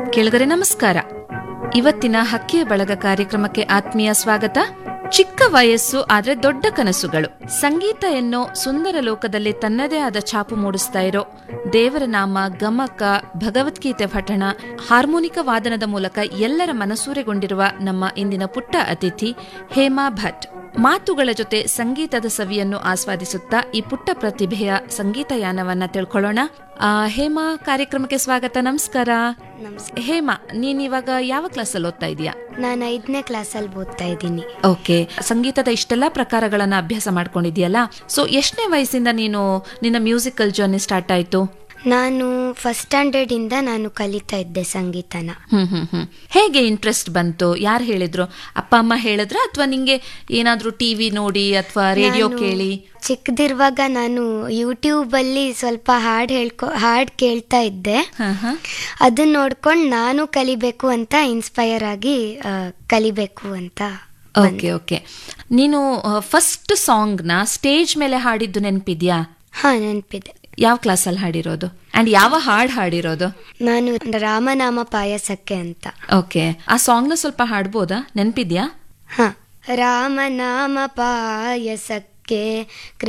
ಕೇಳಿದರೆ ನಮಸ್ಕಾರ ಇವತ್ತಿನ ಹಕ್ಕಿಯ ಬಳಗ ಕಾರ್ಯಕ್ರಮಕ್ಕೆ ಆತ್ಮೀಯ ಸ್ವಾಗತ ಚಿಕ್ಕ ವಯಸ್ಸು ಆದ್ರೆ ದೊಡ್ಡ ಕನಸುಗಳು ಸಂಗೀತ ಎನ್ನೋ ಸುಂದರ ಲೋಕದಲ್ಲಿ ತನ್ನದೇ ಆದ ಛಾಪು ಮೂಡಿಸ್ತಾ ಇರೋ ದೇವರ ನಾಮ ಗಮಕ ಭಗವದ್ಗೀತೆ ಪಠಣ ಹಾರ್ಮೋನಿಕ ವಾದನದ ಮೂಲಕ ಎಲ್ಲರ ಮನಸೂರೆಗೊಂಡಿರುವ ನಮ್ಮ ಇಂದಿನ ಪುಟ್ಟ ಅತಿಥಿ ಹೇಮಾ ಭಟ್ ಮಾತುಗಳ ಜೊತೆ ಸಂಗೀತದ ಸವಿಯನ್ನು ಆಸ್ವಾದಿಸುತ್ತಾ ಈ ಪುಟ್ಟ ಪ್ರತಿಭೆಯ ಸಂಗೀತ ಯಾನವನ್ನ ತಿಳ್ಕೊಳ್ಳೋಣ ಆ, ಹೇಮಾ ಕಾರ್ಯಕ್ರಮಕ್ಕೆ ಸ್ವಾಗತ ನಮಸ್ಕಾರ ನಮಸ್ಕಾರ ಹೇಮಾ ನೀನ್ ಇವಾಗ ಯಾವ ಕ್ಲಾಸಲ್ಲಿ ಓದ್ತಾ ಇದೀಯಾ ನಾನು ಐದನೇ ಕ್ಲಾಸಲ್ಲಿ ಓದ್ತಾ ಇದ್ದೀನಿ ಓಕೆ ಸಂಗೀತದ ಇಷ್ಟೆಲ್ಲ ಪ್ರಕಾರಗಳನ್ನ ಅಭ್ಯಾಸ ಮಾಡ್ಕೊಂಡಿದ್ಯಲ್ಲ ಸೊ ಎಷ್ಟನೇ ವಯಸ್ಸಿಂದ ನೀನು ನಿನ್ನ ಮ್ಯೂಸಿಕಲ್ ಜರ್ನಿ ಸ್ಟಾರ್ಟ್ ಆಯ್ತು ನಾನು ಫಸ್ಟ್ ಸ್ಟ್ಯಾಂಡರ್ಡ್ ಇಂದ ನಾನು ಕಲಿತಾ ಇದ್ದೆ ಸಂಗೀತನ ಹ್ಮ್ ಹ್ಮ್ ಹ್ಮ್ ಹೇಗೆ ಇಂಟ್ರೆಸ್ಟ್ ಬಂತು ಯಾರು ಹೇಳಿದ್ರು ಅಪ್ಪ ಅಮ್ಮ ಹೇಳಿದ್ರ ಅಥವಾ ನಿಂಗೆ ಏನಾದ್ರೂ ಟಿವಿ ನೋಡಿ ಅಥವಾ ರೇಡಿಯೋ ನಾನು ಕೇಳಿ ಚಿಕ್ಕದಿರುವಾಗ ನಾನು ಯೂಟ್ಯೂಬ್ ಅಲ್ಲಿ ಸ್ವಲ್ಪ ಹಾಡ್ ಹೇಳ್ಕೊ ಹಾಡ್ ಕೇಳ್ತಾ ಇದ್ದೆ ಹ, ಹ. ಅದನ್ನ ನೋಡ್ಕೊಂಡು ನಾನು ಕಲಿಬೇಕು ಅಂತ ಇನ್ಸ್ಪೈರ್ ಆಗಿ ಆ, ಕಲಿಬೇಕು ಅಂತ ಓಕೆ ಓಕೆ ನೀನು ಫಸ್ಟ್ ಸಾಂಗ್ ನ ಸ್ಟೇಜ್ ಮೇಲೆ ಹಾಡಿದ್ದು ನೆನಪಿದ್ಯಾ ಹಾ ನೆನಪಿದೆ ಯಾವ ಕ್ಲಾಸಲ್ಲಿ ಹಾಡಿರೋದು ಅಂಡ್ ಯಾವ ಹಾಡ್ ಹಾಡಿರೋದು ನಾನು ರಾಮನಾಮ ಪಾಯಸಕ್ಕೆ ಅಂತ ಓಕೆ ಆ ಸಾಂಗ್ ನ ಸ್ವಲ್ಪ ಹಾಡ್ಬೋದಾ ನೆನಪಿದ್ಯಾ ಹ ರಾಮನಾಮ ಪಾಯಸಕ್ಕೆ